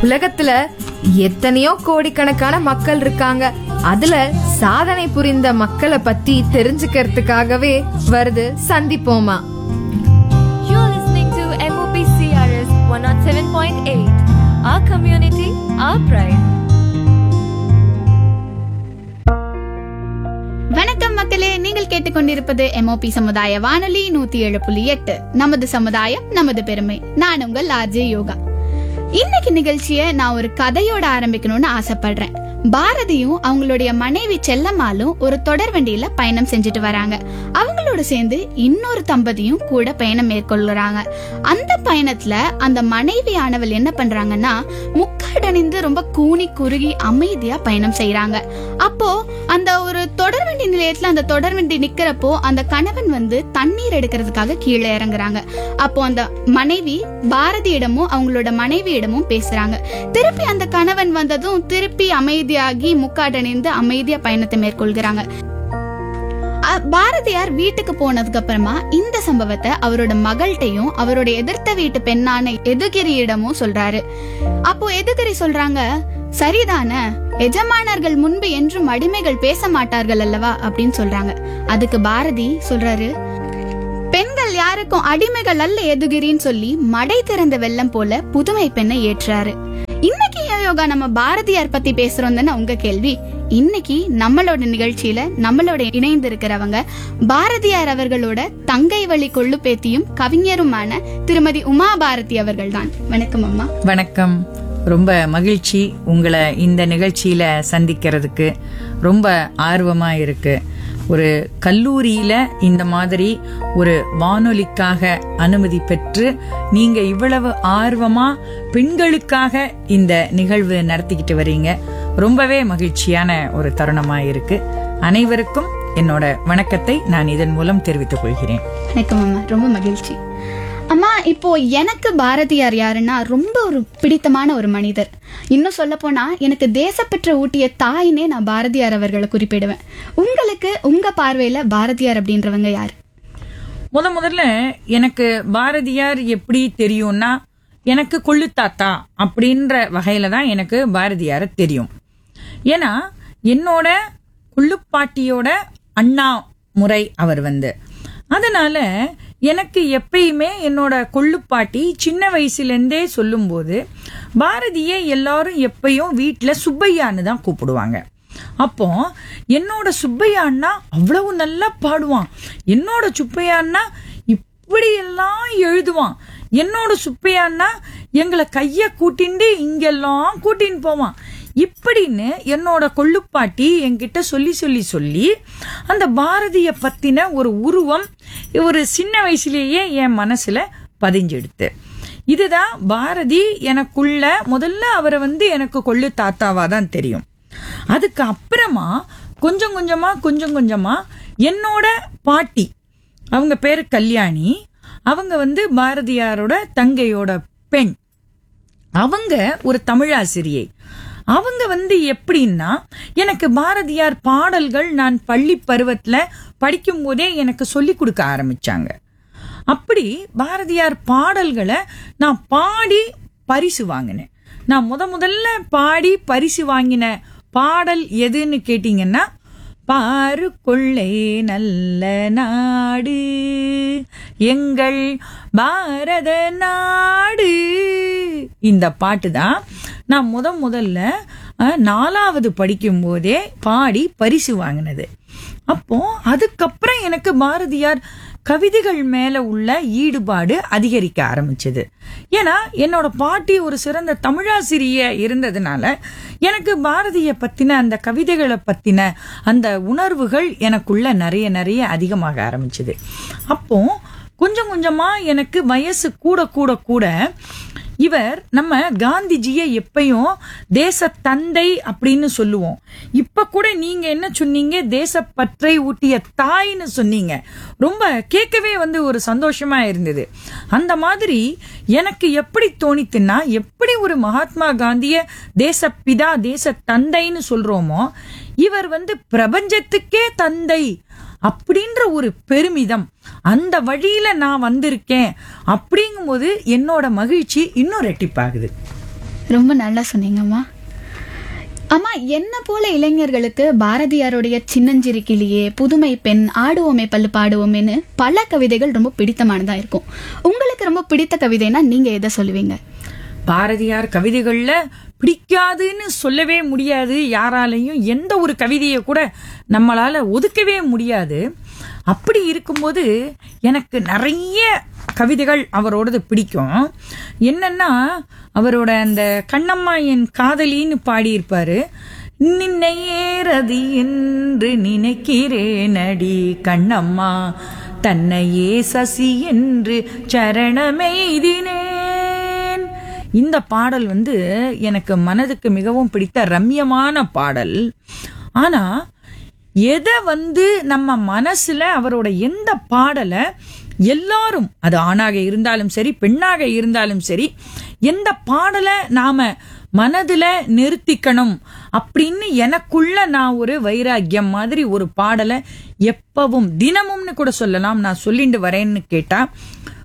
உலகத்துல எத்தனையோ கோடிக்கணக்கான மக்கள் இருக்காங்க அதுல சாதனை புரிந்த மக்களை பத்தி தெரிஞ்சுக்கிறதுக்காகவே வருது சந்திப்போமா You're listening to MOP CRS 107.8. Our community, our pride. வணக்கம் மக்களே நீங்கள் கேட்டுக்கொண்டிருப்பது எம்ஓபி சமுதாய வானொலி நூத்தி ஏழு புள்ளி எட்டு நமது சமுதாயம் நமது பெருமை நான் உங்கள் ஆர்ஜே யோகா இன்னைக்கு நிகழ்ச்சியை நான் ஒரு கதையோட ஆரம்பிக்கணும்னு ஆசைப்படுறேன் பாரதியும் அவங்களுடைய மனைவி செல்லம்மாளும் ஒரு தொடர் வண்டியில பயணம் செஞ்சுட்டு வராங்க அவங்களோட சேர்ந்து இன்னொரு தம்பதியும் கூட பயணம் மேற்கொள்ளுறாங்க அந்த பயணத்துல அந்த மனைவியானவள் என்ன பண்றாங்கன்னா முக்காடணிந்து ரொம்ப கூனி குறுகி அமைதியா பயணம் செய்யறாங்க அப்போ அந்த ஒரு தொடர்வண்டி நிலையத்துல அந்த தொடர்வண்டி நிக்கிறப்போ அந்த கணவன் வந்து தண்ணீர் எடுக்கிறதுக்காக கீழே இறங்குறாங்க அப்போ அந்த மனைவி பாரதியிடமும் அவங்களோட மனைவியிடமும் பேசுறாங்க திருப்பி அந்த கணவன் வந்ததும் திருப்பி அமைதியாகி முக்காடணிந்து அமைதியா பயணத்தை மேற்கொள்கிறாங்க அ- பாரதியார் வீட்டுக்கு போனதுக்கு அப்புறமா இந்த சம்பவத்தை அவரோட மகள்கிட்டையும் அவரோட எதிர்த்த வீட்டு பெண்ணான எதுகிரியிடமும் சொல்றாரு அப்போ எதுகிரி சொல்றாங்க சரிதானே எஜமானர்கள் முன்பு என்றும் அடிமைகள் பேச மாட்டார்கள் அல்லவா அப்படின்னு சொல்றாங்க அதுக்கு பாரதி சொல்றாரு பெண்கள் யாருக்கும் அடிமைகள் அல்ல எதுகிரின்னு சொல்லி மடை திறந்த வெள்ளம் போல புதுமை பெண்ணை ஏற்றாரு இன்னைக்கு ஏன் யோகா நம்ம பாரதியார் பத்தி பேசுறோம் தானே உங்க கேள்வி இன்னைக்கு நம்மளோட நிகழ்ச்சியில நம்மளோட இணைந்து இருக்கிறவங்க பாரதியார் அவர்களோட தங்கை வழி கொள்ளு பேத்தியும் கவிஞருமான திருமதி உமா பாரதி அவர்கள் தான் வணக்கம் அம்மா வணக்கம் ரொம்ப மகிழ்ச்சி உங்களை இந்த நிகழ்ச்சியில சந்திக்கிறதுக்கு ரொம்ப ஆர்வமா இருக்கு ஒரு கல்லூரியில இந்த மாதிரி ஒரு வானொலிக்காக அனுமதி பெற்று நீங்க இவ்வளவு ஆர்வமா பெண்களுக்காக இந்த நிகழ்வு நடத்திக்கிட்டு வரீங்க ரொம்பவே மகிழ்ச்சியான ஒரு தருணமா இருக்கு அனைவருக்கும் என்னோட வணக்கத்தை நான் இதன் மூலம் தெரிவித்துக் கொள்கிறேன் வணக்கம் அம்மா ரொம்ப மகிழ்ச்சி அம்மா இப்போ எனக்கு பாரதியார் யாருன்னா ரொம்ப ஒரு பிடித்தமான ஒரு மனிதர் இன்னும் சொல்ல போனா எனக்கு தேசப்பற்ற ஊட்டிய தாயினே நான் பாரதியார் அவர்களை குறிப்பிடுவேன் உங்களுக்கு உங்க பார்வையில பாரதியார் அப்படின்றவங்க யார் முத முதல்ல எனக்கு பாரதியார் எப்படி தெரியும்னா எனக்கு கொள்ளுத்தாத்தா அப்படின்ற வகையில தான் எனக்கு பாரதியார தெரியும் ஏன்னா என்னோட கொள்ளுப்பாட்டியோட அண்ணா முறை அவர் வந்து அதனால எனக்கு எப்பயுமே என்னோட கொள்ளுப்பாட்டி சின்ன வயசுலேருந்தே சொல்லும்போது பாரதியை எல்லாரும் எப்பயும் வீட்டில் சுப்பையான்னு தான் கூப்பிடுவாங்க அப்போ என்னோட சுப்பையா அண்ணா அவ்வளவு நல்லா பாடுவான் என்னோட சுப்பையா அண்ணா இப்படியெல்லாம் எழுதுவான் என்னோட சுப்பையா அண்ணா எங்களை கைய கூட்டிண்டு இங்கெல்லாம் கூட்டின்னு போவான் இப்படின்னு என்னோட கொள்ளுப்பாட்டி என்கிட்ட சொல்லி சொல்லி சொல்லி அந்த பாரதிய பத்தின ஒரு உருவம் ஒரு சின்ன வயசுலேயே என் மனசுல பதிஞ்செடுத்து இதுதான் பாரதி எனக்குள்ள முதல்ல அவரை வந்து எனக்கு கொள்ளு தாத்தாவா தான் தெரியும் அதுக்கு அப்புறமா கொஞ்சம் கொஞ்சமா கொஞ்சம் கொஞ்சமா என்னோட பாட்டி அவங்க பேரு கல்யாணி அவங்க வந்து பாரதியாரோட தங்கையோட பெண் அவங்க ஒரு தமிழாசிரியை அவங்க வந்து எப்படின்னா எனக்கு பாரதியார் பாடல்கள் நான் பள்ளி பருவத்துல படிக்கும் போதே எனக்கு சொல்லி கொடுக்க ஆரம்பிச்சாங்க அப்படி பாரதியார் பாடல்களை நான் பாடி பரிசு வாங்கினேன் நான் முத முதல்ல பாடி பரிசு வாங்கின பாடல் எதுன்னு கேட்டீங்கன்னா பாரு கொள்ளை நல்ல நாடு எங்கள் பாரத நாடு இந்த பாட்டு தான் நான் முத முதல்ல அஹ், நாலாவது படிக்கும் போதே பாடி பரிசு வாங்கினது அப்போ அதுக்கப்புறம் எனக்கு பாரதியார் கவிதைகள் மேல உள்ள ஈடுபாடு அதிகரிக்க ஆரம்பிச்சது ஏன்னா என்னோட பாட்டி ஒரு சிறந்த தமிழாசிரிய இருந்ததுனால எனக்கு பாரதிய பத்தின அந்த கவிதைகளை பத்தின அந்த உணர்வுகள் எனக்குள்ள நிறைய நிறைய அதிகமாக ஆரம்பிச்சது அப்போ கொஞ்சம் கொஞ்சமா எனக்கு வயசு கூட கூட கூட இவர் நம்ம காந்திஜியை எப்பயும் தேச தந்தை அப்படின்னு சொல்லுவோம் இப்ப கூட நீங்க என்ன சொன்னீங்க தேசப்பற்றை ஊட்டிய தாய்ன்னு சொன்னீங்க ரொம்ப கேட்கவே வந்து ஒரு சந்தோஷமா இருந்தது அந்த மாதிரி எனக்கு எப்படி தோணித்துன்னா எப்படி ஒரு மகாத்மா காந்திய தேசப்பிதா தேச தந்தைன்னு சொல்றோமோ இவர் வந்து பிரபஞ்சத்துக்கே தந்தை அப்படின்ற ஒரு பெருமிதம் அந்த வழியில நான் வந்திருக்கேன் அப்படிங்கும்போது என்னோட மகிழ்ச்சி இன்னும் ரெட்டிப்பாகுது ரொம்ப நல்லா சொன்னீங்கம்மா அம்மா என்ன போல இளைஞர்களுக்கு பாரதியாருடைய சின்னஞ்சிறு கிளியே புதுமை பெண் ஆடுவோமே பல்லு பாடுவோமேன்னு பல கவிதைகள் ரொம்ப பிடித்தமானதா இருக்கும் உங்களுக்கு ரொம்ப பிடித்த கவிதைனா நீங்க எதை சொல்லுவீங்க பாரதியார் கவிதைகள்ல பிடிக்காதுன்னு சொல்லவே முடியாது யாராலையும் எந்த ஒரு கவிதையை கூட நம்மளால ஒதுக்கவே முடியாது அப்படி இருக்கும்போது எனக்கு நிறைய கவிதைகள் அவரோடது பிடிக்கும் என்னன்னா அவரோட அந்த கண்ணம்மா என் காதலின்னு பாடியிருப்பாரு நின்னை ஏறது என்று நினைக்கிறேன் அடி கண்ணம்மா தன்னையே சசி என்று சரணமெய்தினேன் இந்த பாடல் வந்து எனக்கு மனதுக்கு மிகவும் பிடித்த ரம்யமான பாடல் ஆனா எதை வந்து நம்ம மனசுல அவரோட எந்த பாடலை எல்லாரும் அது ஆணாக இருந்தாலும் சரி பெண்ணாக இருந்தாலும் சரி எந்த பாடலை நாம மனதுல நிறுத்திக்கணும் அப்படின்னு எனக்குள்ள நான் ஒரு வைராக்கியம் மாதிரி ஒரு பாடலை எப்பவும் தினமும்னு கூட சொல்லலாம் நான் சொல்லிட்டு வரேன்னு கேட்டா